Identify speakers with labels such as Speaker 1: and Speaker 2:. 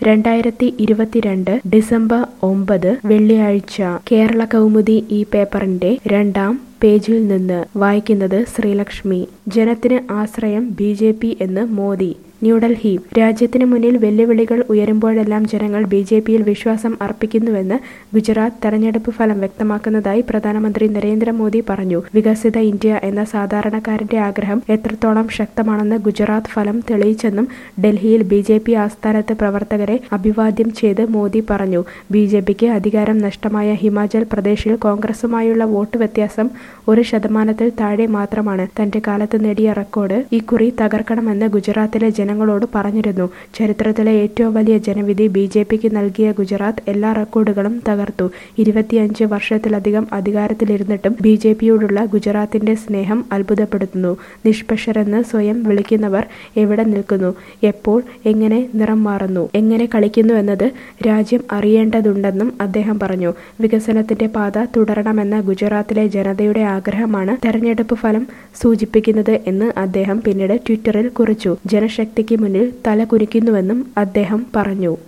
Speaker 1: രണ്ടായിരത്തി ഇരുപത്തിരണ്ട് ഡിസംബർ ഒമ്പത് വെള്ളിയാഴ്ച കേരള കൗമുദി ഈ പേപ്പറിന്റെ രണ്ടാം പേജിൽ നിന്ന് വായിക്കുന്നത് ശ്രീലക്ഷ്മി ജനത്തിന് ആശ്രയം ബി ജെ പി എന്ന് മോദി ന്യൂഡൽഹി രാജ്യത്തിന് മുന്നിൽ വെല്ലുവിളികൾ ഉയരുമ്പോഴെല്ലാം ജനങ്ങൾ ബി ജെ പിയിൽ വിശ്വാസം അർപ്പിക്കുന്നുവെന്ന് ഗുജറാത്ത് തെരഞ്ഞെടുപ്പ് ഫലം വ്യക്തമാക്കുന്നതായി പ്രധാനമന്ത്രി നരേന്ദ്രമോദി പറഞ്ഞു വികസിത ഇന്ത്യ എന്ന സാധാരണക്കാരന്റെ ആഗ്രഹം എത്രത്തോളം ശക്തമാണെന്ന് ഗുജറാത്ത് ഫലം തെളിയിച്ചെന്നും ഡൽഹിയിൽ ബി ജെ പി ആസ്ഥാനത്ത് പ്രവർത്തകരെ അഭിവാദ്യം ചെയ്ത് മോദി പറഞ്ഞു ബി ജെ പിക്ക് അധികാരം നഷ്ടമായ ഹിമാചൽ പ്രദേശിൽ കോൺഗ്രസുമായുള്ള വോട്ട് വ്യത്യാസം ഒരു ശതമാനത്തിൽ താഴെ മാത്രമാണ് തന്റെ കാലത്ത് നേടിയ റെക്കോർഡ് ഇക്കുറി തകർക്കണമെന്ന് ഗുജറാത്തിലെ ജനങ്ങളോട് പറഞ്ഞിരുന്നു ചരിത്രത്തിലെ ഏറ്റവും വലിയ ജനവിധി ബി ജെ പിക്ക് നൽകിയ ഗുജറാത്ത് എല്ലാ റെക്കോർഡുകളും തകർത്തു ഇരുപത്തിയഞ്ച് വർഷത്തിലധികം അധികാരത്തിലിരുന്നിട്ടും ബി ജെ പിയോടുള്ള ഗുജറാത്തിന്റെ സ്നേഹം അത്ഭുതപ്പെടുത്തുന്നു നിഷ്പക്ഷരെന്ന് സ്വയം വിളിക്കുന്നവർ എവിടെ നിൽക്കുന്നു എപ്പോൾ എങ്ങനെ നിറം മാറുന്നു എങ്ങനെ കളിക്കുന്നു എന്നത് രാജ്യം അറിയേണ്ടതുണ്ടെന്നും അദ്ദേഹം പറഞ്ഞു വികസനത്തിന്റെ പാത തുടരണമെന്ന ഗുജറാത്തിലെ ജനതയുടെ ആഗ്രഹമാണ് തെരഞ്ഞെടുപ്പ് ഫലം സൂചിപ്പിക്കുന്നത് എന്ന് അദ്ദേഹം പിന്നീട് ട്വിറ്ററിൽ കുറിച്ചു ജനശക്തിക്ക് മുന്നിൽ തല കുനിക്കുന്നുവെന്നും അദ്ദേഹം പറഞ്ഞു